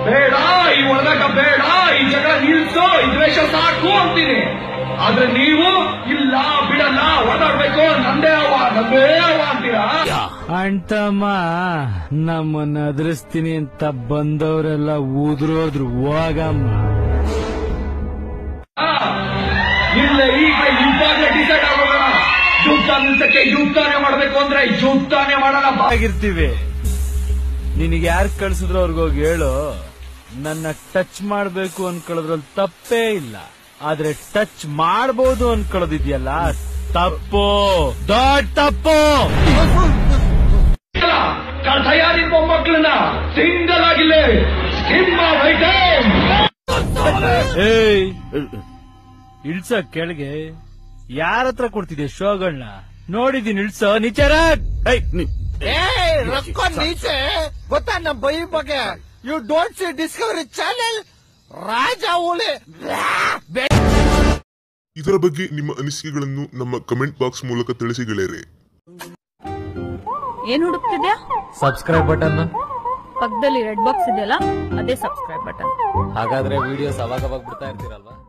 ಬೇಡ ಈ ಒಳಗಾಟ ಬೇಡ ಈ ಜಗಳ ನಿಲ್ಸು ಈ ದ್ವೇಷ ಸಾಕು ಅಂತೀನಿ ಆದ್ರೆ ನೀವು ಇಲ್ಲ ಬಿಡಲ್ಲ ಓಡಾಡ್ಬೇಕು ನಂದೇ ಅವ ನಂದೇ ಅವ ಅಂತೀರಾ ಅಣ್ತಮ್ಮ ನಮ್ಮನ್ನ ಅದ್ರಿಸ್ತೀನಿ ಅಂತ ಬಂದವರೆಲ್ಲ ಉದ್ರೋದ್ರು ಹೋಗಮ್ಮ ಆ, ಇಲ್ಲ ಈಗ ಇವಾಗಲೇ ಡಿಸೈಡ್ ಆಗೋಣ ಯುದ್ಧ ನಿಲ್ಸಕ್ಕೆ ಯುದ್ಧನೇ ಮಾಡ್ಬೇಕು ಅಂದ್ರೆ ಯುದ್ಧನೇ ಮಾಡೋಣ ಬಾ. ಆಗಿರ್ತೀವಿ ನಿನಗೆ ಯಾರು ಕಳ್ಸಿದ್ರು ಅವ್ರಿಗೋಗಿ ಹೇಳು ನನ್ನ ಟಚ್ ಮಾಡ್ಬೇಕು ಅನ್ಕೊಳ್ಳೋದ್ರಲ್ಲಿ ತಪ್ಪೇ ಇಲ್ಲ ಆದ್ರೆ ಟಚ್ ಮಾಡ್ಬೋದು ಅನ್ಕೊಳ್ಳೋದಿದ್ಯಲ್ಲ ತಪ್ಪು ದೊಡ್ಡ ತಪ್ಪು ಇಲ್ಲ, ತಯಾರಿನ ಮೊಮ್ಮಕ್ಕಳನ್ನ ಸಿಂಗಲ್ ಆಗಿಲ್ಲೇ ನಿಮ್ಮ ವೈಟೇಮ್ ಏಯ್ ಇಳ್ಸ ಕೆಳಗೆ ಯಾರ ಹತ್ರ ಕೊಡ್ತಿದ್ಯಾ ಶೋಗಳನ್ನ ನೋಡಿದೀನಿ ಇಳ್ಸೋ ನಿಚಾರ ರೊಕ್ಕ ನೀಚೆ ಗೊತ್ತಾ ನಮ್ಮ ಬೈ ಬಗ್ಗೆ you don't see discovery channel ರಾಜ ಹುಲಿ ಇದರ ಬಗ್ಗೆ ನಿಮ್ಮ ಅನಿಸಿಕೆಗಳನ್ನು ನಮ್ಮ ಕಮೆಂಟ್ ಬಾಕ್ಸ್ ಮೂಲಕ ತಿಳಿಸಿ ಗೆಳೆಯರೆ ಏನ್ ಹುಡುಕ್ತಿದ್ಯಾ ಸಬ್ಸ್ಕ್ರೈಬ್ ಬಟನ್ ಪಕ್ಕದಲ್ಲಿ ರೆಡ್ ಬಾಕ್ಸ್ ಇದೆಯಲ್ಲ ಅದೇ ಸಬ್ಸ್ಕ್ರೈಬ್ ಬಟನ್ ಹಾಗಾದ್ರೆ ವಿಡಿಯೋಸ್ ಅವಾಗ ಅವಾಗ ಬಿಡ್ತಾ ಇರ್ತೀರಲ್ವಾ